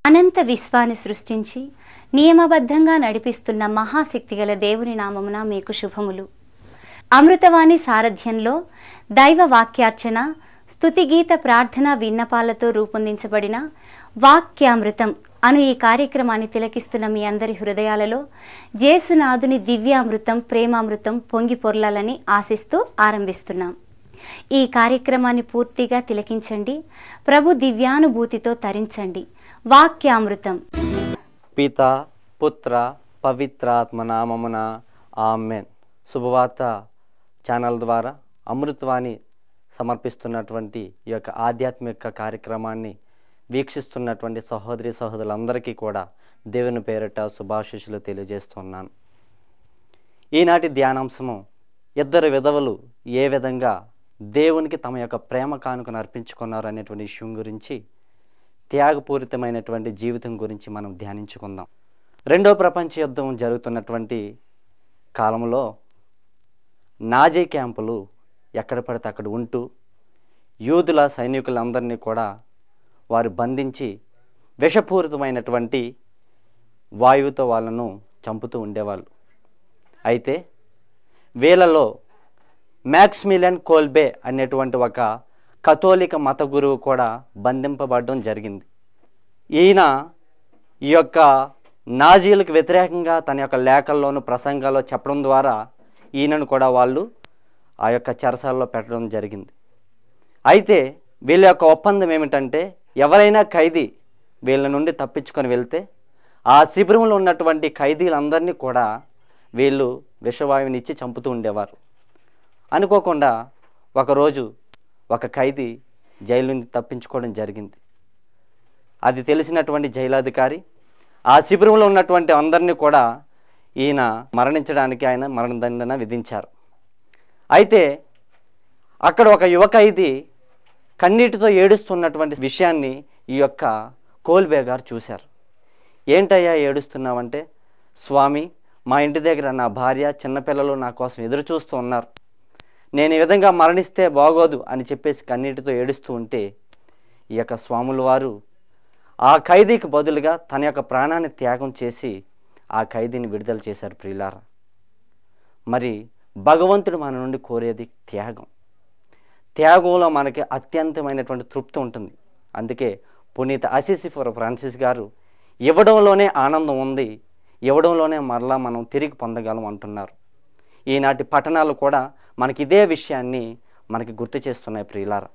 అనంత విశ్వాన్ని సృష్టించి నియమబద్ధంగా నడిపిస్తున్న మహాశక్తిగల దేవుని నామమున మీకు శుభములు అమృతవాణి సారథ్యంలో దైవ వాక్యార్చన స్తుతిగీత ప్రార్థన విన్నపాలతో రూపొందించబడిన వాక్యామృతం అను ఈ కార్యక్రమాన్ని తిలకిస్తున్న మీ అందరి హృదయాలలో జేసునాథుని దివ్యామృతం ప్రేమామృతం పొంగి పొర్లాలని ఆశిస్తూ ఆరంభిస్తున్నాం ఈ కార్యక్రమాన్ని పూర్తిగా తిలకించండి ప్రభు దివ్యానుభూతితో తరించండి వాక్యామృతం పిత పుత్ర పవిత్రాత్మ నామమున ఆమెన్ శుభవార్త ఛానల్ ద్వారా అమృతవాణి సమర్పిస్తున్నటువంటి ఈ యొక్క ఆధ్యాత్మిక కార్యక్రమాన్ని వీక్షిస్తున్నటువంటి సహోదరి సహోదరులందరికీ కూడా దేవుని పేరిట శుభాశిషులు తెలియజేస్తున్నాను ఈనాటి ధ్యానాంశము ఇద్దరు విధవలు ఏ విధంగా దేవునికి తమ యొక్క ప్రేమ కానుకను అర్పించుకున్నారు అనేటువంటి విషయం గురించి త్యాగపూరితమైనటువంటి జీవితం గురించి మనం ధ్యానించుకుందాం రెండో ప్రపంచ యుద్ధం జరుగుతున్నటువంటి కాలంలో నాజీ క్యాంపులు ఎక్కడ పడితే అక్కడ ఉంటూ యూదుల సైనికులందరినీ కూడా వారు బంధించి విషపూరితమైనటువంటి వాయువుతో వాళ్ళను చంపుతూ ఉండేవాళ్ళు అయితే వీళ్ళలో మ్యాక్స్మిలియన్ కోల్బే అనేటువంటి ఒక కథోలిక మత గురువు కూడా బంధింపబడడం జరిగింది ఈయన ఈ యొక్క నాజీలకు వ్యతిరేకంగా తన యొక్క లేఖల్లోను ప్రసంగాల్లో చెప్పడం ద్వారా ఈయనను కూడా వాళ్ళు ఆ యొక్క చెరసాలలో పెట్టడం జరిగింది అయితే వీళ్ళ యొక్క ఒప్పందం ఏమిటంటే ఎవరైనా ఖైదీ వీళ్ళ నుండి తప్పించుకొని వెళ్తే ఆ శిబిరంలో ఉన్నటువంటి ఖైదీలందరినీ కూడా వీళ్ళు విషవాయువునిచ్చి చంపుతూ ఉండేవారు అనుకోకుండా ఒకరోజు ఒక ఖైదీ జైలు నుంచి తప్పించుకోవడం జరిగింది అది తెలిసినటువంటి జైలాధికారి ఆ శిబిరంలో ఉన్నటువంటి అందరినీ కూడా ఈయన మరణించడానికి ఆయన మరణదండన విధించారు అయితే అక్కడ ఒక యువ ఖైదీ కన్నీటితో ఏడుస్తున్నటువంటి విషయాన్ని ఈ యొక్క కోల్బే గారు చూశారు ఏంటయ్యా ఏడుస్తున్నావంటే స్వామి మా ఇంటి దగ్గర నా భార్య చిన్నపిల్లలు నా కోసం ఎదురు చూస్తూ ఉన్నారు నేను ఈ విధంగా మరణిస్తే బాగోదు అని చెప్పేసి కన్నీటితో ఏడుస్తూ ఉంటే ఈ యొక్క స్వాముల వారు ఆ ఖైదీకి బదులుగా తన యొక్క ప్రాణాన్ని త్యాగం చేసి ఆ ఖైదీని విడుదల చేశారు ప్రియులారా మరి భగవంతుడు మన నుండి కోరేది త్యాగం త్యాగంలో మనకి అత్యంతమైనటువంటి తృప్తి ఉంటుంది అందుకే పునీత అసిసిఫర్ ఫ్రాన్సిస్ గారు ఇవ్వడంలోనే ఆనందం ఉంది ఇవ్వడంలోనే మరలా మనం తిరిగి పొందగలం అంటున్నారు ఈనాటి పట్టణాలు కూడా మనకి ఇదే విషయాన్ని మనకి గుర్తు చేస్తున్నాయి ప్రియులారా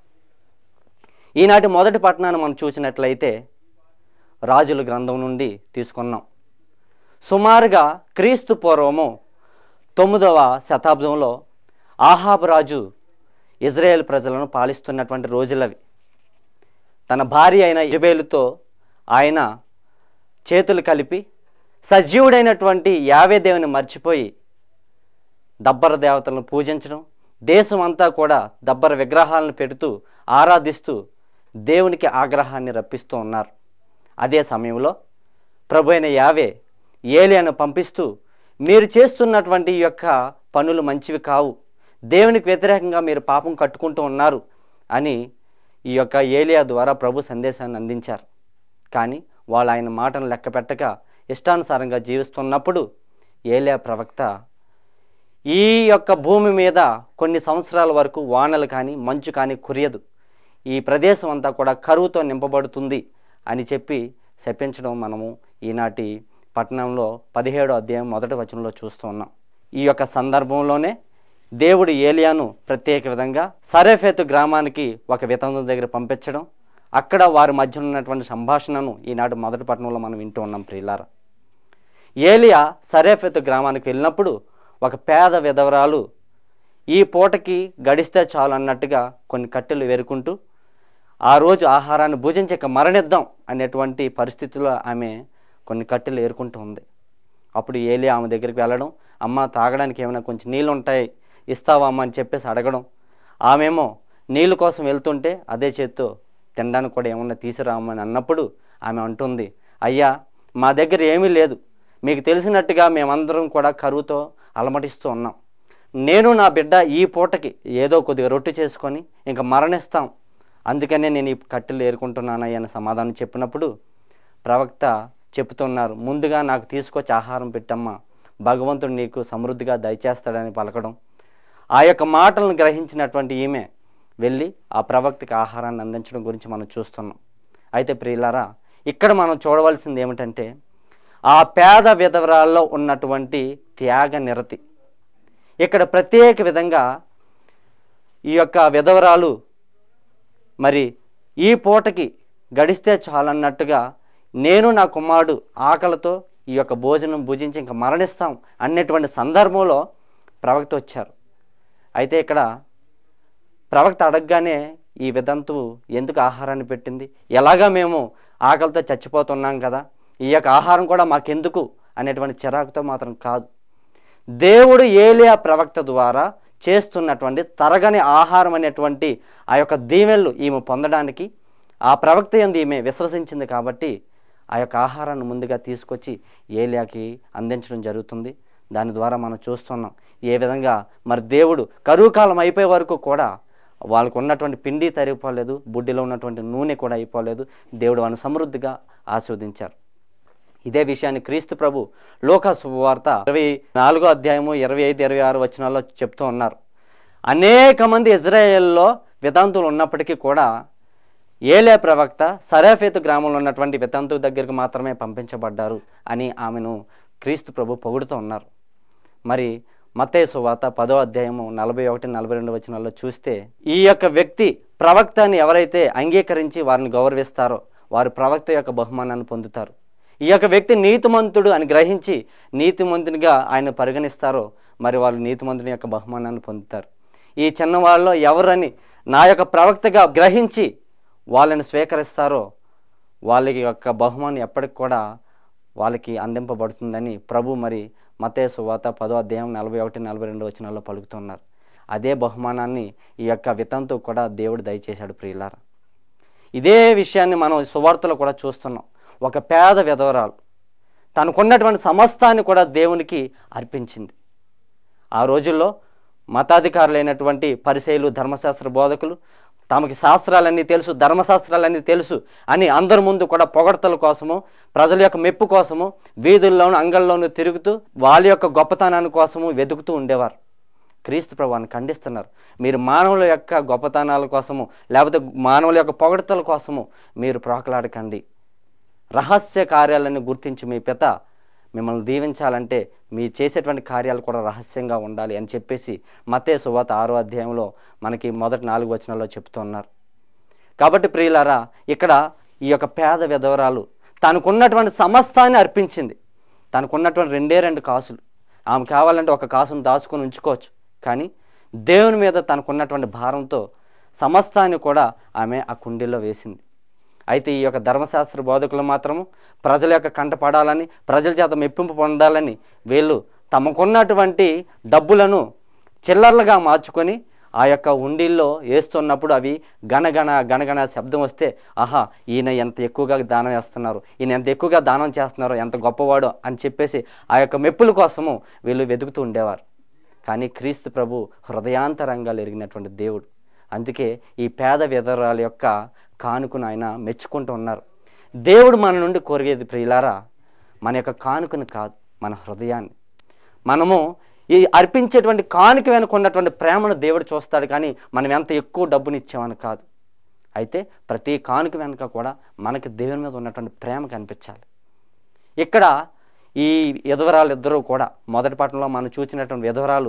ఈనాటి మొదటి పట్టణాన్ని మనం చూసినట్లయితే రాజుల గ్రంథం నుండి తీసుకున్నాం సుమారుగా క్రీస్తు పూర్వము తొమ్మిదవ శతాబ్దంలో ఆహాబ్ రాజు ఇజ్రాయేల్ ప్రజలను పాలిస్తున్నటువంటి రోజులవి తన భార్య అయిన ఇజబేలుతో ఆయన చేతులు కలిపి సజీవుడైనటువంటి యావే దేవుని మర్చిపోయి దబ్బర దేవతలను పూజించడం దేశం అంతా కూడా దబ్బర విగ్రహాలను పెడుతూ ఆరాధిస్తూ దేవునికి ఆగ్రహాన్ని రప్పిస్తూ ఉన్నారు అదే సమయంలో ప్రభు అయిన యావే ఏలియాను పంపిస్తూ మీరు చేస్తున్నటువంటి ఈ యొక్క పనులు మంచివి కావు దేవునికి వ్యతిరేకంగా మీరు పాపం కట్టుకుంటూ ఉన్నారు అని ఈ యొక్క ఏలియా ద్వారా ప్రభు సందేశాన్ని అందించారు కానీ వాళ్ళు ఆయన మాటను లెక్క పెట్టక ఇష్టానుసారంగా జీవిస్తున్నప్పుడు ఏలియా ప్రవక్త ఈ యొక్క భూమి మీద కొన్ని సంవత్సరాల వరకు వానలు కానీ మంచు కానీ కురియదు ఈ ప్రదేశం అంతా కూడా కరువుతో నింపబడుతుంది అని చెప్పి శపించడం మనము ఈనాటి పట్టణంలో పదిహేడో అధ్యాయం మొదటి వచనంలో చూస్తూ ఉన్నాం ఈ యొక్క సందర్భంలోనే దేవుడు ఏలియాను ప్రత్యేక విధంగా సరేఫేతు గ్రామానికి ఒక వితంతుల దగ్గర పంపించడం అక్కడ వారి మధ్య ఉన్నటువంటి సంభాషణను ఈనాడు మొదటి పట్టణంలో మనం వింటూ ఉన్నాం ప్రియులారా ఏలియా సరేఫెతు గ్రామానికి వెళ్ళినప్పుడు ఒక పేద విధవరాలు ఈ పూటకి గడిస్తే చాలు అన్నట్టుగా కొన్ని కట్టెలు వేరుకుంటూ ఆ రోజు ఆహారాన్ని భుజించక మరణిద్దాం అనేటువంటి పరిస్థితిలో ఆమె కొన్ని కట్టెలు ఏరుకుంటూ ఉంది అప్పుడు ఏలి ఆమె దగ్గరికి వెళ్ళడం అమ్మ తాగడానికి ఏమైనా కొంచెం నీళ్ళు ఉంటాయి ఇస్తావా అమ్మ అని చెప్పేసి అడగడం ఆమెమో నీళ్ళ కోసం వెళ్తుంటే అదే చేత్తో తినడానికి కూడా ఏమన్నా తీసుకురామని అన్నప్పుడు ఆమె అంటుంది అయ్యా మా దగ్గర ఏమీ లేదు మీకు తెలిసినట్టుగా మేమందరం కూడా కరువుతో అలమటిస్తూ ఉన్నాం నేను నా బిడ్డ ఈ పూటకి ఏదో కొద్దిగా రొట్టె చేసుకొని ఇంకా మరణిస్తాం అందుకనే నేను ఈ కట్టెలు ఏరుకుంటున్నానయ్య అని సమాధానం చెప్పినప్పుడు ప్రవక్త చెప్తున్నారు ముందుగా నాకు తీసుకొచ్చి ఆహారం పెట్టమ్మా భగవంతుడు నీకు సమృద్ధిగా దయచేస్తాడని పలకడం ఆ యొక్క మాటలను గ్రహించినటువంటి ఈమె వెళ్ళి ఆ ప్రవక్తకి ఆహారాన్ని అందించడం గురించి మనం చూస్తున్నాం అయితే ప్రియులారా ఇక్కడ మనం చూడవలసింది ఏమిటంటే ఆ పేద విధవరాల్లో ఉన్నటువంటి త్యాగ నిరతి ఇక్కడ ప్రత్యేక విధంగా ఈ యొక్క విధవరాలు మరి ఈ పూటకి గడిస్తే చాలన్నట్టుగా నేను నా కుమారుడు ఆకలితో ఈ యొక్క భోజనం భుజించి ఇంకా మరణిస్తాం అన్నటువంటి సందర్భంలో ప్రవక్త వచ్చారు అయితే ఇక్కడ ప్రవక్త అడగగానే ఈ విధంతువు ఎందుకు ఆహారాన్ని పెట్టింది ఎలాగా మేము ఆకలితో చచ్చిపోతున్నాం కదా ఈ యొక్క ఆహారం కూడా మాకెందుకు అనేటువంటి చిరాకుతో మాత్రం కాదు దేవుడు ఏలియా ప్రవక్త ద్వారా చేస్తున్నటువంటి తరగని ఆహారం అనేటువంటి ఆ యొక్క దీవెనలు ఈమె పొందడానికి ఆ ప్రవక్త ఎందు ఈమె విశ్వసించింది కాబట్టి ఆ యొక్క ఆహారాన్ని ముందుగా తీసుకొచ్చి ఏలియాకి అందించడం జరుగుతుంది దాని ద్వారా మనం చూస్తున్నాం ఏ విధంగా మరి దేవుడు కరువు కాలం అయిపోయే వరకు కూడా వాళ్ళకు ఉన్నటువంటి పిండి తరిగిపోలేదు బుడ్డిలో ఉన్నటువంటి నూనె కూడా అయిపోలేదు దేవుడు వాళ్ళని సమృద్ధిగా ఆస్వాదించారు ఇదే విషయాన్ని క్రీస్తు ప్రభు లోక శుభవార్త ఇరవై నాలుగో అధ్యాయము ఇరవై ఐదు ఇరవై ఆరు వచనాల్లో చెప్తూ ఉన్నారు అనేక మంది ఇజ్రాయేల్లో వితంతువులు ఉన్నప్పటికీ కూడా ఏలే ప్రవక్త సరేఫేతు గ్రామంలో ఉన్నటువంటి వితంతువు దగ్గరికి మాత్రమే పంపించబడ్డారు అని ఆమెను క్రీస్తు ప్రభు పొగుడుతూ ఉన్నారు మరి మత్తయి సువాత పదో అధ్యాయము నలభై ఒకటి నలభై రెండు వచనాల్లో చూస్తే ఈ యొక్క వ్యక్తి ప్రవక్తని ఎవరైతే అంగీకరించి వారిని గౌరవిస్తారో వారు ప్రవక్త యొక్క బహుమానాన్ని పొందుతారు ఈ యొక్క వ్యక్తి నీతిమంతుడు అని గ్రహించి నీతిమంతునిగా ఆయన పరిగణిస్తారో మరి వాళ్ళు నీతిమంతుని యొక్క బహుమానాన్ని పొందుతారు ఈ చిన్నవాళ్ళలో ఎవరని నా యొక్క ప్రవక్తగా గ్రహించి వాళ్ళని స్వీకరిస్తారో వాళ్ళకి యొక్క బహుమానం ఎప్పటికి కూడా వాళ్ళకి అందింపబడుతుందని ప్రభు మరి మతే సువాత పదో అధ్యాయం నలభై ఒకటి నలభై రెండు వచనాల్లో పలుకుతున్నారు అదే బహుమానాన్ని ఈ యొక్క వితంతు కూడా దేవుడు దయచేశాడు ప్రియులారా ఇదే విషయాన్ని మనం సువార్తలో కూడా చూస్తున్నాం ఒక పేద విధవరాలు తనకున్నటువంటి సమస్తాన్ని కూడా దేవునికి అర్పించింది ఆ రోజుల్లో మతాధికారులైనటువంటి పరిచయులు ధర్మశాస్త్ర బోధకులు తమకి శాస్త్రాలన్నీ తెలుసు ధర్మశాస్త్రాలన్నీ తెలుసు అని అందరి ముందు కూడా పొగడతల కోసము ప్రజల యొక్క మెప్పు కోసము వీధుల్లోనూ అంగళ్ళలోనూ తిరుగుతూ వాళ్ళ యొక్క గొప్పతనాన్ని కోసము వెతుకుతూ ఉండేవారు క్రీస్తు ప్రభువాన్ని ఖండిస్తున్నారు మీరు మానవుల యొక్క గొప్పతనాల కోసము లేకపోతే మానవుల యొక్క పొగడతల కోసము మీరు ప్రోకలాడకండి రహస్య కార్యాలను గుర్తించి మీ పిత మిమ్మల్ని దీవించాలంటే మీ చేసేటువంటి కార్యాలు కూడా రహస్యంగా ఉండాలి అని చెప్పేసి మతే సువాత ఆరో అధ్యాయంలో మనకి మొదటి నాలుగు వచనాల్లో చెప్తున్నారు కాబట్టి ప్రియులారా ఇక్కడ ఈ యొక్క పేద విధవరాలు తనకున్నటువంటి సమస్తాన్ని అర్పించింది తనకున్నటువంటి రెండే రెండు కాసులు ఆమె కావాలంటే ఒక కాసును దాచుకొని ఉంచుకోవచ్చు కానీ దేవుని మీద తనకున్నటువంటి భారంతో సమస్తాన్ని కూడా ఆమె ఆ కుండీలో వేసింది అయితే ఈ యొక్క ధర్మశాస్త్ర బోధకులు మాత్రము ప్రజల యొక్క కంట పడాలని ప్రజల చేత మెప్పింపు పొందాలని వీళ్ళు తమకున్నటువంటి డబ్బులను చిల్లర్లుగా మార్చుకొని ఆ యొక్క ఉండిల్లో వేస్తున్నప్పుడు అవి గణగణ గణగణ శబ్దం వస్తే ఆహా ఈయన ఎంత ఎక్కువగా దానం వేస్తున్నారు ఈయన ఎంత ఎక్కువగా దానం చేస్తున్నారు ఎంత గొప్పవాడో అని చెప్పేసి ఆ యొక్క మెప్పుల కోసము వీళ్ళు వెతుకుతూ ఉండేవారు కానీ క్రీస్తు ప్రభు హృదయాంతరంగాలు ఎరిగినటువంటి దేవుడు అందుకే ఈ పేద విధరాల యొక్క కానుకను ఆయన మెచ్చుకుంటూ ఉన్నారు దేవుడు మన నుండి కోరిగేది ప్రియులారా మన యొక్క కానుకను కాదు మన హృదయాన్ని మనము ఈ అర్పించేటువంటి కానుక వెనుక ఉన్నటువంటి ప్రేమను దేవుడు చూస్తాడు కానీ మనం ఎంత ఎక్కువ డబ్బుని ఇచ్చామని కాదు అయితే ప్రతి కానుక వెనుక కూడా మనకి దేవుని మీద ఉన్నటువంటి ప్రేమ కనిపించాలి ఇక్కడ ఈ విధవరాలు ఇద్దరూ కూడా మొదటి పట్టణంలో మనం చూసినటువంటి విధవరాలు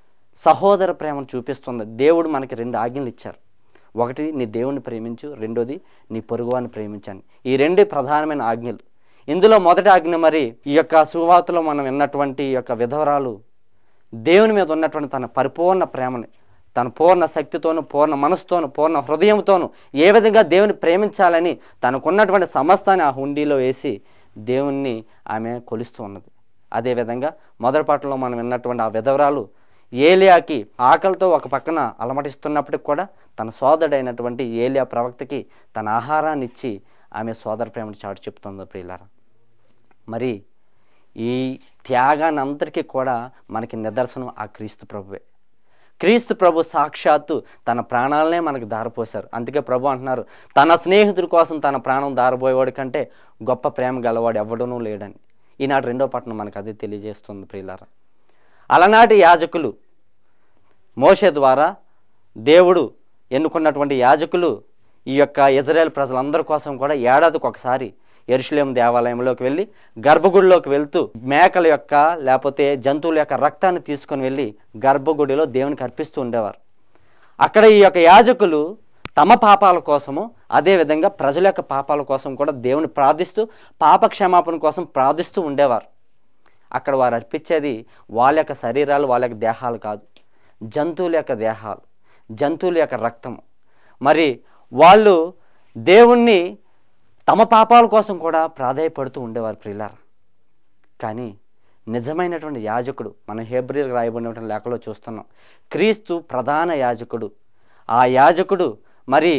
సహోదర ప్రేమను చూపిస్తుంది దేవుడు మనకి రెండు ఆజ్ఞలు ఇచ్చారు ఒకటి నీ దేవుని ప్రేమించు రెండోది నీ పొరుగువాన్ని ప్రేమించండి ఈ రెండే ప్రధానమైన ఆజ్ఞలు ఇందులో మొదటి ఆజ్ఞ మరి ఈ యొక్క సువార్తలో మనం విన్నటువంటి ఈ యొక్క విధవరాలు దేవుని మీద ఉన్నటువంటి తన పరిపూర్ణ ప్రేమని తన పూర్ణ శక్తితోను పూర్ణ మనసుతోను పూర్ణ హృదయంతోను ఏ విధంగా దేవుని ప్రేమించాలని తనకున్నటువంటి సమస్తాన్ని ఆ హుండీలో వేసి దేవుణ్ణి ఆమె కొలుస్తూ ఉన్నది అదేవిధంగా మొదటి పాటలో మనం విన్నటువంటి ఆ విధవరాలు ఏలియాకి ఆకలితో ఒక పక్కన అలమటిస్తున్నప్పటికి కూడా తన సోదరుడైనటువంటి ఏలియా ప్రవక్తకి తన ఆహారాన్ని ఇచ్చి ఆమె సోదర ప్రేమను చాటు చెప్తుంది ప్రియులారా మరి ఈ త్యాగాన్ని అంతటికీ కూడా మనకి నిదర్శనం ఆ క్రీస్తు ప్రభువే క్రీస్తు ప్రభు సాక్షాత్తు తన ప్రాణాలనే మనకు దారపోశారు అందుకే ప్రభు అంటున్నారు తన స్నేహితుడి కోసం తన ప్రాణం దారపోయేవాడి కంటే గొప్ప ప్రేమ గలవాడు ఎవడనూ లేడని ఈనాడు రెండో పట్టణం మనకు అదే తెలియజేస్తుంది ప్రియులారా అలనాటి యాజకులు మోషే ద్వారా దేవుడు ఎన్నుకున్నటువంటి యాజకులు ఈ యొక్క ఇజ్రాయెల్ ప్రజలందరి కోసం కూడా ఏడాదికి ఒకసారి ఎరుషులేం దేవాలయంలోకి వెళ్ళి గర్భగుడిలోకి వెళ్తూ మేకల యొక్క లేకపోతే జంతువుల యొక్క రక్తాన్ని తీసుకొని వెళ్ళి గర్భగుడిలో దేవునికి అర్పిస్తూ ఉండేవారు అక్కడ ఈ యొక్క యాజకులు తమ పాపాల కోసము అదేవిధంగా ప్రజల యొక్క పాపాల కోసం కూడా దేవుని ప్రార్థిస్తూ పాప క్షమాపణ కోసం ప్రార్థిస్తూ ఉండేవారు అక్కడ వారు అర్పించేది వాళ్ళ యొక్క శరీరాలు వాళ్ళ యొక్క దేహాలు కాదు జంతువుల యొక్క దేహాలు జంతువుల యొక్క రక్తము మరి వాళ్ళు దేవుణ్ణి తమ పాపాల కోసం కూడా ప్రాధాయపడుతూ ఉండేవారు ప్రియులారా కానీ నిజమైనటువంటి యాజకుడు మనం హేబ్రిల్ రాయబడినటువంటి లేఖలో చూస్తున్నాం క్రీస్తు ప్రధాన యాజకుడు ఆ యాజకుడు మరి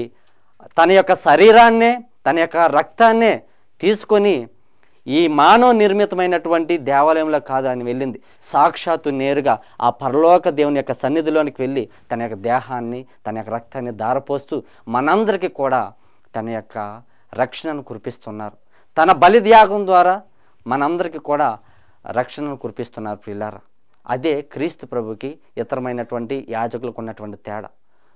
తన యొక్క శరీరాన్నే తన యొక్క రక్తాన్నే తీసుకొని ఈ మానవ నిర్మితమైనటువంటి దేవాలయంలో కాదు అని వెళ్ళింది సాక్షాత్తు నేరుగా ఆ పరలోక దేవుని యొక్క సన్నిధిలోనికి వెళ్ళి తన యొక్క దేహాన్ని తన యొక్క రక్తాన్ని దారపోస్తూ మనందరికీ కూడా తన యొక్క రక్షణను కురిపిస్తున్నారు తన బలిత్యాగం ద్వారా మనందరికీ కూడా రక్షణను కురిపిస్తున్నారు ప్రియులారా అదే క్రీస్తు ప్రభుకి ఇతరమైనటువంటి యాజకులకు ఉన్నటువంటి తేడా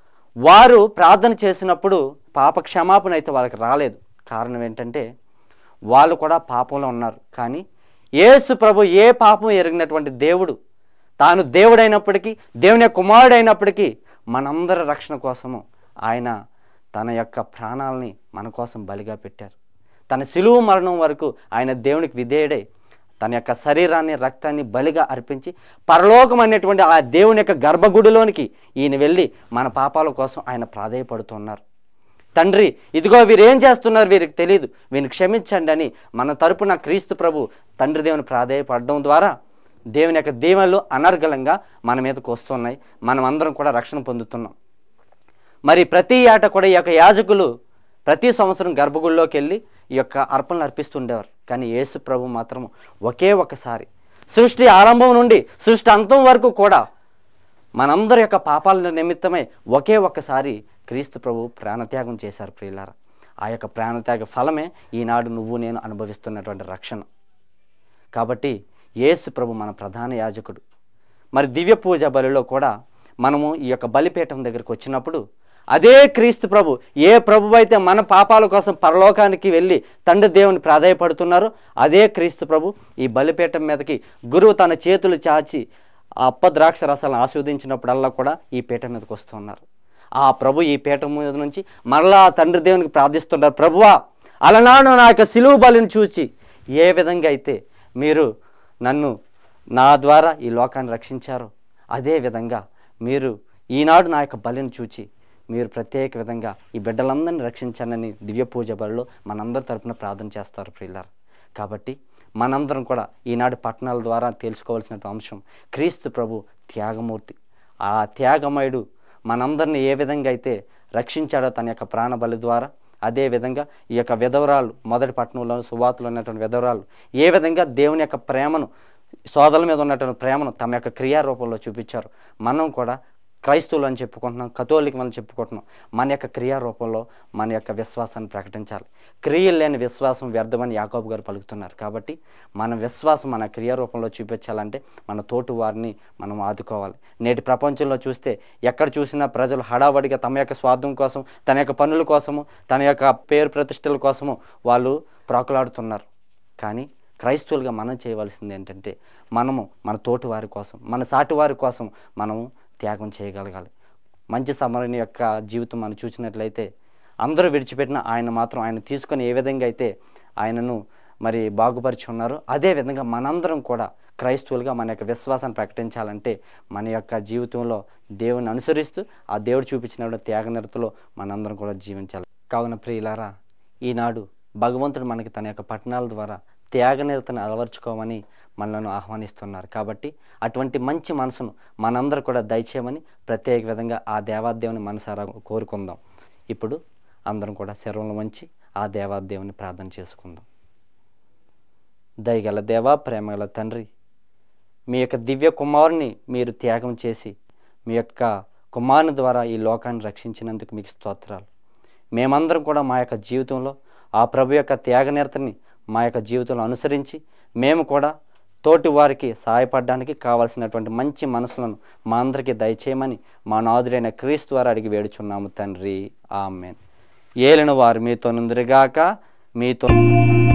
వారు ప్రార్థన చేసినప్పుడు పాప క్షమాపణ అయితే వాళ్ళకి రాలేదు కారణం ఏంటంటే వాళ్ళు కూడా పాపంలో ఉన్నారు కానీ యేసు ప్రభు ఏ పాపం ఎరిగినటువంటి దేవుడు తాను దేవుడైనప్పటికీ దేవుని యొక్క కుమారుడైనప్పటికీ మనందరి రక్షణ కోసము ఆయన తన యొక్క ప్రాణాలని మన కోసం బలిగా పెట్టారు తన సిలువు మరణం వరకు ఆయన దేవునికి విధేయుడై తన యొక్క శరీరాన్ని రక్తాన్ని బలిగా అర్పించి పరలోకం అనేటువంటి ఆ దేవుని యొక్క గర్భగుడిలోనికి ఈయన వెళ్ళి మన పాపాల కోసం ఆయన ప్రాధేయపడుతున్నారు తండ్రి ఇదిగో వీరు ఏం చేస్తున్నారు వీరికి తెలియదు వీరిని క్షమించండి అని మన తరపున క్రీస్తు ప్రభు తండ్రి దేవుని ప్రాధేయపడడం ద్వారా దేవుని యొక్క దీవెనలు అనర్గళంగా మన మీదకు వస్తున్నాయి మనం అందరం కూడా రక్షణ పొందుతున్నాం మరి ప్రతి ఏట కూడా ఈ యొక్క యాజకులు ప్రతి సంవత్సరం గర్భగుడిలోకి వెళ్ళి ఈ యొక్క అర్పణలు అర్పిస్తుండేవారు కానీ యేసు ప్రభు మాత్రం ఒకే ఒక్కసారి సృష్టి ఆరంభం నుండి సృష్టి అంతం వరకు కూడా మనందరి యొక్క పాపాల నిమిత్తమై ఒకే ఒక్కసారి క్రీస్తు ప్రభు ప్రాణత్యాగం చేశారు ప్రియులారా ఆ యొక్క ప్రాణత్యాగ ఫలమే ఈనాడు నువ్వు నేను అనుభవిస్తున్నటువంటి రక్షణ కాబట్టి యేసు ప్రభు మన ప్రధాన యాజకుడు మరి దివ్య పూజ బలిలో కూడా మనము ఈ యొక్క బలిపీఠం దగ్గరికి వచ్చినప్పుడు అదే క్రీస్తు ప్రభు ఏ ప్రభు అయితే మన పాపాల కోసం పరలోకానికి వెళ్ళి తండ్రి దేవుని ప్రాధాయపడుతున్నారో అదే క్రీస్తు ప్రభు ఈ బలిపీఠం మీదకి గురువు తన చేతులు చాచి ఆ అప్ప ద్రాక్ష రసాలను ఆస్వాదించినప్పుడల్లా కూడా ఈ పీఠం మీదకి వస్తున్నారు ఆ ప్రభు ఈ పీఠం మీద నుంచి మరలా ఆ తండ్రి దేవునికి ప్రార్థిస్తున్నారు ప్రభువా అలనాడు నా యొక్క సిలువు బలిని చూచి ఏ విధంగా అయితే మీరు నన్ను నా ద్వారా ఈ లోకాన్ని రక్షించారో అదే విధంగా మీరు ఈనాడు నా యొక్క బలిని చూచి మీరు ప్రత్యేక విధంగా ఈ బిడ్డలందరినీ రక్షించానని దివ్య పూజ బలిలో మనందరి తరపున ప్రార్థన చేస్తారు ప్రియులారు కాబట్టి మనందరం కూడా ఈనాడు పట్టణాల ద్వారా తెలుసుకోవాల్సిన అంశం క్రీస్తు ప్రభు త్యాగమూర్తి ఆ త్యాగమయుడు మనందరిని ఏ విధంగా అయితే రక్షించాడో తన యొక్క ప్రాణ బలి ద్వారా అదే విధంగా ఈ యొక్క విధవరాలు మొదటి పట్టణంలో సువార్తలో ఉన్నటువంటి విధవరాలు ఏ విధంగా దేవుని యొక్క ప్రేమను సోదరుల మీద ఉన్నటువంటి ప్రేమను తమ యొక్క క్రియారూపంలో చూపించారు మనం కూడా క్రైస్తవులు అని చెప్పుకుంటున్నాం కథోలికం అని చెప్పుకుంటున్నాం మన యొక్క క్రియారూపంలో మన యొక్క విశ్వాసాన్ని ప్రకటించాలి క్రియలు లేని విశ్వాసం వ్యర్థమని యాకోబు గారు పలుకుతున్నారు కాబట్టి మన విశ్వాసం మన క్రియారూపంలో చూపించాలంటే మన తోటి వారిని మనం ఆదుకోవాలి నేటి ప్రపంచంలో చూస్తే ఎక్కడ చూసినా ప్రజలు హడావడిగా తమ యొక్క స్వార్థం కోసం తన యొక్క పనుల కోసము తన యొక్క పేరు ప్రతిష్టల కోసము వాళ్ళు ప్రాకులాడుతున్నారు కానీ క్రైస్తవులుగా మనం చేయవలసింది ఏంటంటే మనము మన తోటి వారి కోసం మన సాటి వారి కోసం మనము త్యాగం చేయగలగాలి మంచి సమరణి యొక్క జీవితం మనం చూసినట్లయితే అందరూ విడిచిపెట్టిన ఆయన మాత్రం ఆయన తీసుకొని ఏ విధంగా అయితే ఆయనను మరి బాగుపరిచి ఉన్నారో అదే విధంగా మనందరం కూడా క్రైస్తవులుగా మన యొక్క విశ్వాసాన్ని ప్రకటించాలంటే మన యొక్క జీవితంలో దేవుని అనుసరిస్తూ ఆ దేవుడు చూపించిన త్యాగనిరతలో మనందరం కూడా జీవించాలి కావున ప్రియులారా ఈనాడు భగవంతుడు మనకి తన యొక్క పట్టణాల ద్వారా త్యాగనిరతను అలవర్చుకోమని మనలను ఆహ్వానిస్తున్నారు కాబట్టి అటువంటి మంచి మనసును మనందరూ కూడా దయచేయమని ప్రత్యేక విధంగా ఆ దేవాదేవుని మనసారా కోరుకుందాం ఇప్పుడు అందరం కూడా శరీరంలో వంచి ఆ దేవాదేవుని ప్రార్థన చేసుకుందాం దయగల దేవా ప్రేమగల తండ్రి మీ యొక్క దివ్య కుమారుని మీరు త్యాగం చేసి మీ యొక్క కుమారుని ద్వారా ఈ లోకాన్ని రక్షించినందుకు మీకు స్తోత్రాలు మేమందరం కూడా మా యొక్క జీవితంలో ఆ ప్రభు యొక్క త్యాగనిరతని మా యొక్క జీవితంలో అనుసరించి మేము కూడా తోటి వారికి సహాయపడడానికి కావలసినటువంటి మంచి మనసులను మా అందరికీ దయచేయమని మా నాదుడైన క్రీస్తు ద్వారా అడిగి వేడుచున్నాము తండ్రి ఆమెన్ ఏలిన వారు మీతో నుందిరిగాక మీతో